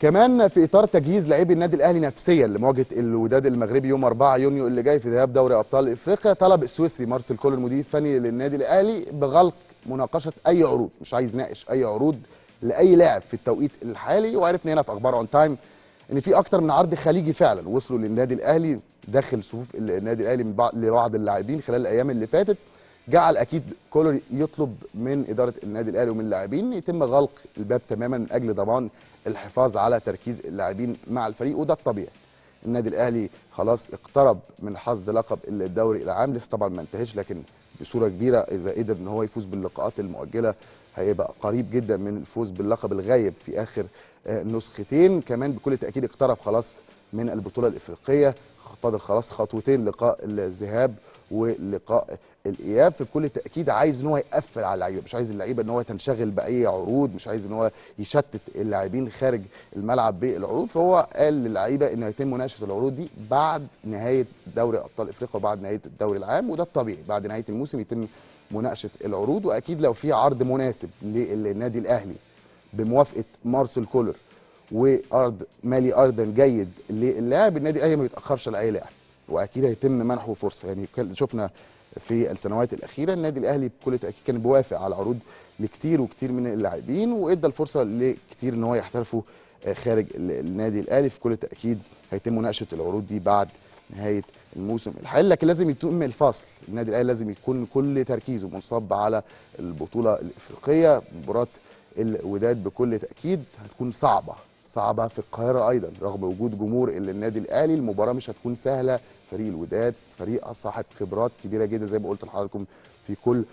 كمان في اطار تجهيز لاعبي النادي الاهلي نفسيا لمواجهه الوداد المغربي يوم 4 يونيو اللي جاي في ذهاب دوري ابطال افريقيا طلب السويسري مارسيل كولر المدير الفني للنادي الاهلي بغلق مناقشه اي عروض مش عايز يناقش اي عروض لاي لاعب في التوقيت الحالي وعرفنا هنا في اخبار اون تايم ان في اكتر من عرض خليجي فعلا وصلوا للنادي الاهلي داخل صفوف النادي الاهلي من بعض لبعض اللاعبين خلال الايام اللي فاتت جعل اكيد كولر يطلب من اداره النادي الاهلي ومن اللاعبين يتم غلق الباب تماما من اجل ضمان الحفاظ على تركيز اللاعبين مع الفريق وده الطبيعي النادي الاهلي خلاص اقترب من حصد لقب الدوري العام لسه طبعا ما انتهش لكن بصوره كبيره اذا قدر ان هو يفوز باللقاءات المؤجله هيبقى قريب جدا من الفوز باللقب الغايب في اخر آه، نسختين كمان بكل تاكيد اقترب خلاص من البطوله الافريقيه فاضل خلاص خطوتين لقاء الذهاب ولقاء الاياب في كل تاكيد عايز ان هو يقفل على اللعيبه مش عايز اللعيبه ان هو تنشغل باي عروض مش عايز ان هو يشتت اللاعبين خارج الملعب بالعروض فهو قال للعيبه انه يتم مناقشه العروض دي بعد نهايه دوري ابطال افريقيا وبعد نهايه الدوري العام وده الطبيعي بعد نهايه الموسم يتم مناقشه العروض واكيد لو في عرض مناسب للنادي الاهلي بموافقه مارسيل كولر وارض مالي ارضا جيد للاعب النادي الاهلي ما بيتاخرش لاي لاعب واكيد هيتم منحه فرصه يعني كان- شفنا في السنوات الاخيره النادي الاهلي بكل تاكيد كان بيوافق على عروض لكتير وكتير من اللاعبين وادى الفرصه لكتير ان هو يحترفوا آه، خارج ال- النادي الاهلي في كل تاكيد هيتم مناقشه العروض دي بعد نهايه الموسم الحالي لكن لازم يتم الفصل النادي الاهلي لازم يكون كل تركيزه منصب على البطوله الافريقيه مباراه الوداد بكل تاكيد هتكون صعبه صعبه في القاهره ايضا رغم وجود جمهور النادي الاهلي المباراه مش هتكون سهله فريق الوداد فريق صاحب خبرات كبيره جدا زي ما قلت لحضراتكم في كل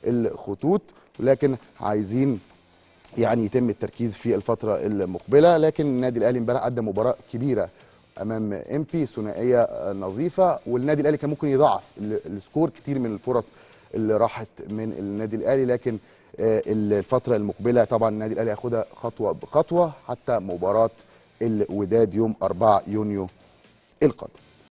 الخطوط ولكن عايزين يعني يتم التركيز في الفتره المقبله لكن النادي الاهلي امبارح قدم مباراه كبيره امام امبي ثنائيه نظيفه والنادي الاهلي كان ممكن يضاعف ال- السكور كتير من الفرص اللي راحت من النادي الاهلي لكن آه، الفتره المقبله طبعا النادي الاهلي هياخدها خطوه بخطوه حتى مباراه الوداد يوم 4 يونيو القادم